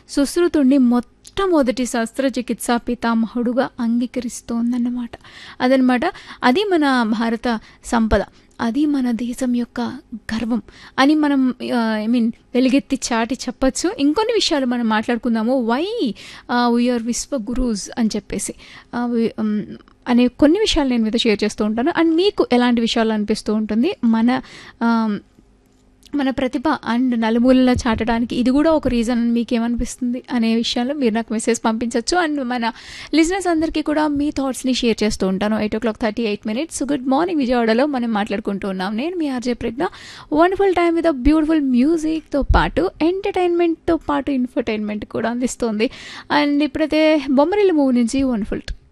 సుశ్రుతుడిని మొట్టమొదటి శస్త్రచికిత్సా పితామహుడుగా అంగీకరిస్తోందన్నమాట అదనమాట అది మన భారత సంపద అది మన దేశం యొక్క గర్వం అని మనం ఐ మీన్ వెలుగెత్తి చాటి చెప్పచ్చు ఇంకొన్ని విషయాలు మనం మాట్లాడుకుందాము వై వీఆర్ విశ్వ గురూస్ అని చెప్పేసి ఆ, వి- ఉమ్, అనే కొన్ని విషయాలు నేను మీతో షేర్ చేస్తూ ఉంటాను అండ్ మీకు ఎలాంటి విషయాలు అనిపిస్తూ ఉంటుంది మన ఆమ్, మన ప్రతిభ అండ్ నలుమూలలా చాటడానికి ఇది కూడా ఒక రీజన్ అని మీకు ఏమనిపిస్తుంది అనే విషయాలు మీరు నాకు మెసేజ్ పంపించవచ్చు అండ్ మన లిజినెస్ అందరికీ కూడా మీ థాట్స్ని షేర్ చేస్తూ ఉంటాను eight o'clock thirty eight minutes good morning విజయవాడలో మనం మాట్లాడుకుంటూ ఉన్నాం నేను మీ RJ Pragna wonderful time with beautiful మ్యూజిక్తో పాటు ఎంటర్టైన్మెంట్తో పాటు ఇన్ఫర్టైన్మెంట్ కూడా అందిస్తుంది అండ్ ఇప్పుడైతే బొమ్మరిల్లు మూవీ నుంచి వండర్ఫుల్